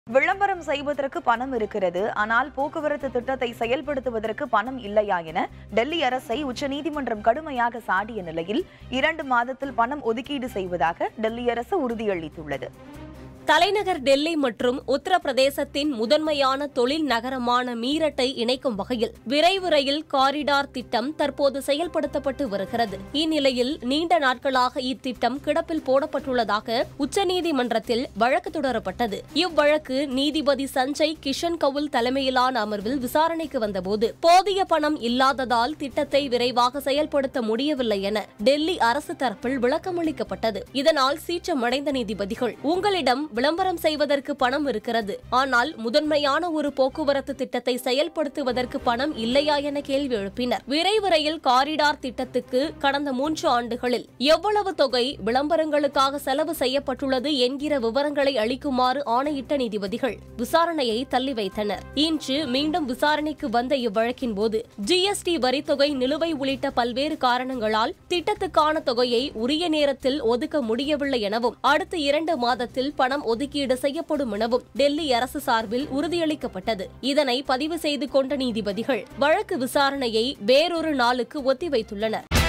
விளம்பரம் செய்வதற்கு பணம் இருக்கிறது ஆனால் போக்குவரத்து திட்டத்தை செயல்படுத்துவதற்கு பணம் இல்லையா என டெல்லி அரசை உச்சநீதிமன்றம் கடுமையாக சாடிய நிலையில் இரண்டு மாதத்தில் பணம் ஒதுக்கீடு செய்வதாக டெல்லி அரசு உறுதியளித்துள்ளது தலைநகர் டெல்லி மற்றும் உத்தரப்பிரதேசத்தின் முதன்மையான தொழில் நகரமான மீரட்டை இணைக்கும் வகையில் விரைவு ரயில் காரிடார் திட்டம் தற்போது செயல்படுத்தப்பட்டு வருகிறது இந்நிலையில் நீண்ட நாட்களாக இத்திட்டம் கிடப்பில் போடப்பட்டுள்ளதாக உச்சநீதிமன்றத்தில் வழக்கு தொடரப்பட்டது இவ்வழக்கு நீதிபதி சஞ்சய் கிஷன் கவுல் தலைமையிலான அமர்வில் விசாரணைக்கு வந்தபோது போதிய பணம் இல்லாததால் திட்டத்தை விரைவாக செயல்படுத்த முடியவில்லை என டெல்லி அரசு தரப்பில் விளக்கமளிக்கப்பட்டது இதனால் சீற்றமடைந்த நீதிபதிகள் உங்களிடம் விளம்பரம் செய்வதற்கு பணம் இருக்கிறது ஆனால் முதன்மையான ஒரு போக்குவரத்து திட்டத்தை செயல்படுத்துவதற்கு பணம் இல்லையா என கேள்வி எழுப்பினர் விரைவு ரயில் காரிடார் திட்டத்துக்கு கடந்த மூன்று ஆண்டுகளில் எவ்வளவு தொகை விளம்பரங்களுக்காக செலவு செய்யப்பட்டுள்ளது என்கிற விவரங்களை அளிக்குமாறு ஆணையிட்ட நீதிபதிகள் விசாரணையை தள்ளி வைத்தனர் இன்று மீண்டும் விசாரணைக்கு வந்த இவ்வழக்கின் போது ஜிஎஸ்டி வரித்தொகை நிலுவை உள்ளிட்ட பல்வேறு காரணங்களால் திட்டத்துக்கான தொகையை உரிய நேரத்தில் ஒதுக்க முடியவில்லை எனவும் அடுத்த இரண்டு மாதத்தில் பணம் ஒதுக்கீடு செய்யப்படும் எனவும் டெல்லி அரசு சார்பில் உறுதியளிக்கப்பட்டது இதனை பதிவு செய்து கொண்ட நீதிபதிகள் வழக்கு விசாரணையை வேறொரு நாளுக்கு ஒத்திவைத்துள்ளனர்